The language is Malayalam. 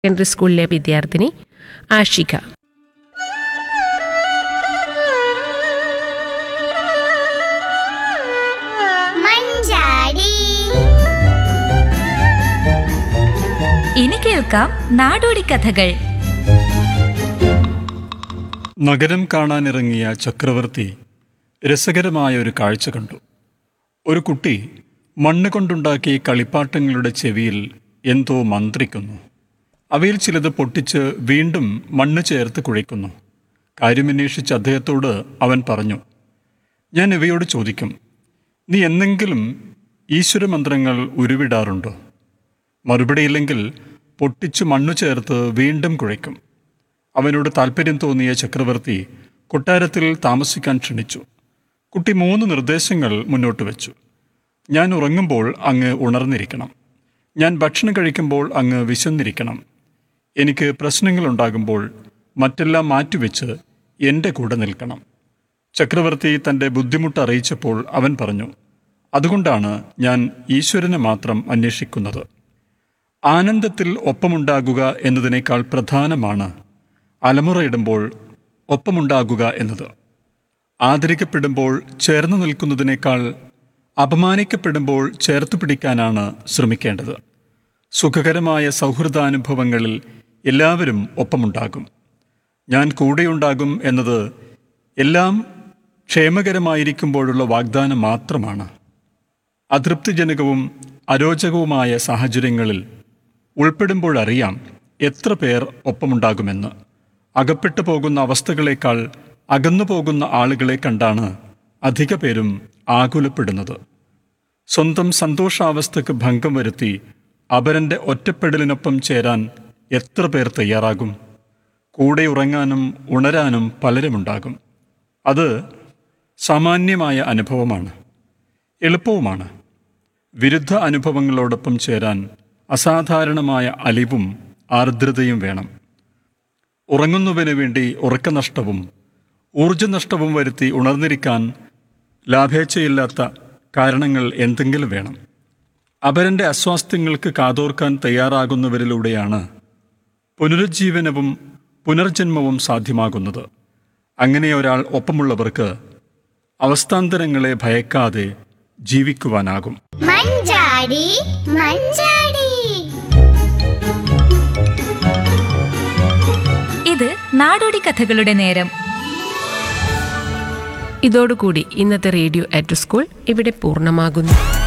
സെക്കൻഡറി സ്കൂളിലെ വിദ്യാർത്ഥിനി ആഷിക മഞ്ചാടി ഇനി കേൾക്കാം നാടോടി കഥകൾ നഗരം കാണാനിറങ്ങിയ ചക്രവർത്തി രസകരമായ ഒരു കാഴ്ച കണ്ടു ഒരു കുട്ടി മണ്ണ് കൊണ്ടുണ്ടാക്കിയ കളിപ്പാട്ടങ്ങളുടെ ചെവിയിൽ എന്തോ മന്ത്രിക്കുന്നു അവയിൽ ചിലത് പൊട്ടിച്ച് വീണ്ടും മണ്ണ് ചേർത്ത് കുഴയ്ക്കുന്നു കാര്യമന്വേഷിച്ച് അദ്ദേഹത്തോട് അവൻ പറഞ്ഞു ഞാൻ ഇവയോട് ചോദിക്കും നീ എന്നെങ്കിലും ഈശ്വരമന്ത്രങ്ങൾ ഉരുവിടാറുണ്ടോ മറുപടിയില്ലെങ്കിൽ പൊട്ടിച്ചു മണ്ണു ചേർത്ത് വീണ്ടും കുഴയ്ക്കും അവനോട് താല്പര്യം തോന്നിയ ചക്രവർത്തി കൊട്ടാരത്തിൽ താമസിക്കാൻ ക്ഷണിച്ചു കുട്ടി മൂന്ന് നിർദ്ദേശങ്ങൾ മുന്നോട്ട് വെച്ചു ഞാൻ ഉറങ്ങുമ്പോൾ അങ്ങ് ഉണർന്നിരിക്കണം ഞാൻ ഭക്ഷണം കഴിക്കുമ്പോൾ അങ്ങ് വിശന്നിരിക്കണം എനിക്ക് പ്രശ്നങ്ങളുണ്ടാകുമ്പോൾ മറ്റെല്ലാം മാറ്റിവെച്ച് എൻ്റെ കൂടെ നിൽക്കണം ചക്രവർത്തി തൻ്റെ ബുദ്ധിമുട്ട് അറിയിച്ചപ്പോൾ അവൻ പറഞ്ഞു അതുകൊണ്ടാണ് ഞാൻ ഈശ്വരനെ മാത്രം അന്വേഷിക്കുന്നത് ആനന്ദത്തിൽ ഒപ്പമുണ്ടാകുക എന്നതിനേക്കാൾ പ്രധാനമാണ് അലമുറയിടുമ്പോൾ ഒപ്പമുണ്ടാകുക എന്നത് ആദരിക്കപ്പെടുമ്പോൾ ചേർന്ന് നിൽക്കുന്നതിനേക്കാൾ അപമാനിക്കപ്പെടുമ്പോൾ ചേർത്ത് പിടിക്കാനാണ് ശ്രമിക്കേണ്ടത് സുഖകരമായ സൗഹൃദാനുഭവങ്ങളിൽ എല്ലാവരും ഒപ്പമുണ്ടാകും ഞാൻ കൂടെയുണ്ടാകും എന്നത് എല്ലാം ക്ഷേമകരമായിരിക്കുമ്പോഴുള്ള വാഗ്ദാനം മാത്രമാണ് അതൃപ്തിജനകവും അരോചകവുമായ സാഹചര്യങ്ങളിൽ ഉൾപ്പെടുമ്പോഴറിയാം എത്ര പേർ ഒപ്പമുണ്ടാകുമെന്ന് അകപ്പെട്ടു പോകുന്ന അവസ്ഥകളേക്കാൾ അകന്നു പോകുന്ന ആളുകളെ കണ്ടാണ് അധിക പേരും ആകുലപ്പെടുന്നത് സ്വന്തം സന്തോഷാവസ്ഥയ്ക്ക് ഭംഗം വരുത്തി അപരന്റെ ഒറ്റപ്പെടലിനൊപ്പം ചേരാൻ എത്ര പേർ തയ്യാറാകും കൂടെ ഉറങ്ങാനും ഉണരാനും പലരുമുണ്ടാകും അത് സാമാന്യമായ അനുഭവമാണ് എളുപ്പവുമാണ് വിരുദ്ധ അനുഭവങ്ങളോടൊപ്പം ചേരാൻ അസാധാരണമായ അലിവും ആർദ്രതയും വേണം ഉറങ്ങുന്നവന് വേണ്ടി ഉറക്കനഷ്ടവും ഊർജനഷ്ടവും വരുത്തി ഉണർന്നിരിക്കാൻ ലാഭേച്ഛയില്ലാത്ത കാരണങ്ങൾ എന്തെങ്കിലും വേണം അപരന്റെ അസ്വാസ്ഥ്യങ്ങൾക്ക് കാതോർക്കാൻ തയ്യാറാകുന്നവരിലൂടെയാണ് പുനരുജ്ജീവനവും പുനർജന്മവും സാധ്യമാകുന്നത് അങ്ങനെ ഒരാൾ ഒപ്പമുള്ളവർക്ക് അവസ്ഥാന്തരങ്ങളെ ഭയക്കാതെ ജീവിക്കുവാനാകും മഞ്ചാടി മഞ്ചാടി ഇത് നാടോടി കഥകളുടെ നേരം ഇതോടുകൂടി ഇന്നത്തെ റേഡിയോ അറ്റ് സ്കൂൾ ഇവിടെ പൂർണ്ണമാകുന്നു